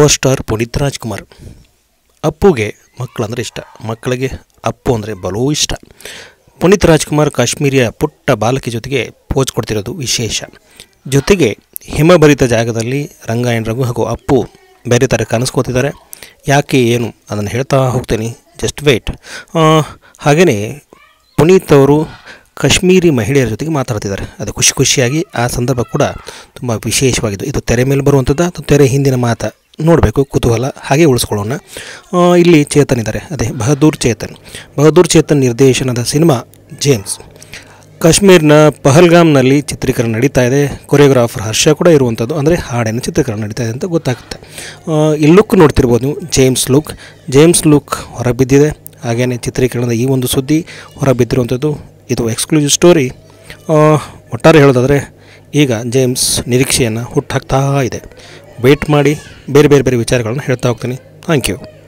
power star Puneeth Rajkumar ಅಪ್ಪುಗೆ ಮಕ್ಕಳಂದರೆ ಇಷ್ಟ ಮಕ್ಕಳಿಗೆ ಅಪ್ಪು ಅಂದರೆ ಬಲೂ ಇಷ್ಟ ಪುನೀತ್ ರಾಜ್ಕುಮಾರ್ ಕಾಶ್ಮೀರಿಯ ಪುಟ್ಟ ಬಾಲಕಿ ಜೊತೆಗೆ ಪೋಜ್ ಕೊಡ್ತಿರೋದು ವಿಶೇಷ ಜೊತೆಗೆ ಹಿಮಭರಿತ ಜಾಗದಲ್ಲಿ ರಂಗಾಯಣ ರಘು ಹಾಗೂ ಅಪ್ಪು ಬೇರೆ ಥರ ಕನಸ್ಕೋತಿದ್ದಾರೆ ಯಾಕೆ ಏನು ಅದನ್ನು ಹೇಳ್ತಾ ಹೋಗ್ತೀನಿ ಜಸ್ಟ್ ವೇಟ್ ಹಾಗೆಯೇ ಪುನೀತ್ ಅವರು ಕಾಶ್ಮೀರಿ ಮಹಿಳೆಯರ ಜೊತೆಗೆ ಮಾತಾಡ್ತಿದ್ದಾರೆ ಅದು ಖುಷಿ ಖುಷಿಯಾಗಿ ಆ ಸಂದರ್ಭ ಕೂಡ ತುಂಬ ವಿಶೇಷವಾಗಿದ್ದು ಇದು ತೆರೆ ಮೇಲೆ ಬರುವಂಥದ್ದು ಅಥವಾ ತೆರೆ ಹಿಂದಿನ ಮಾತು ನೋಡಬೇಕು ಕುತೂಹಲ ಹಾಗೆ ಉಳಿಸ್ಕೊಳ್ಳೋಣ ಆ, ಇಲ್ಲಿ ಚೇತನ್ ಇದ್ದಾರೆ ಅದೇ ಬಹದ್ದೂರ್ ಚೇತನ್ ಬಹದ್ದೂರ್ ಚೇತನ್ ನಿರ್ದೇಶನದ ಸಿನಿಮಾ ಜೇಮ್ಸ್ ಕಾಶ್ಮೀರ್ನ ಪಹಲ್ಗಾಮ್ನಲ್ಲಿ ಚಿತ್ರೀಕರಣ ನಡೀತಾ ಇದೆ ಕೊರಿಯೋಗ್ರಾಫರ್ ಹರ್ಷ ಕೂಡ ಇರುವಂಥದ್ದು ಅಂದರೆ ಹಾಡಿನ ಚಿತ್ರೀಕರಣ ನಡೀತಾ ಇದೆ ಅಂತ ಗೊತ್ತಾಗುತ್ತೆ ಆ, ಈ ಲುಕ್ ನೋಡ್ತಿರ್ಬೋದು ನೀವು ಜೇಮ್ಸ್ ಲುಕ್ ಜೇಮ್ಸ್ ಲುಕ್ ಹೊರಬಿದ್ದಿದೆ ಹಾಗೆಯೇ ಚಿತ್ರೀಕರಣದ ಈ ಒಂದು ಸುದ್ದಿ ಹೊರಬಿದ್ದಿರುವಂಥದ್ದು ಇದು ಎಕ್ಸ್ಕ್ಲೂಸಿವ್ ಸ್ಟೋರಿ ಆ, ಒಟ್ಟಾರೆ ಹೇಳೋದಾದರೆ ಈಗ ಜೇಮ್ಸ್ ನಿರೀಕ್ಷೆಯನ್ನು ಹುಟ್ಟಾಕ್ತಾ ಇದೆ ವೆಯ್ಟ್ ಮಾಡಿ ಬೇರೆ ಬೇರೆ ಬೇರೆ ವಿಚಾರಗಳನ್ನ ಹೇಳ್ತಾ ಹೋಗ್ತೀನಿ ಥ್ಯಾಂಕ್ ಯು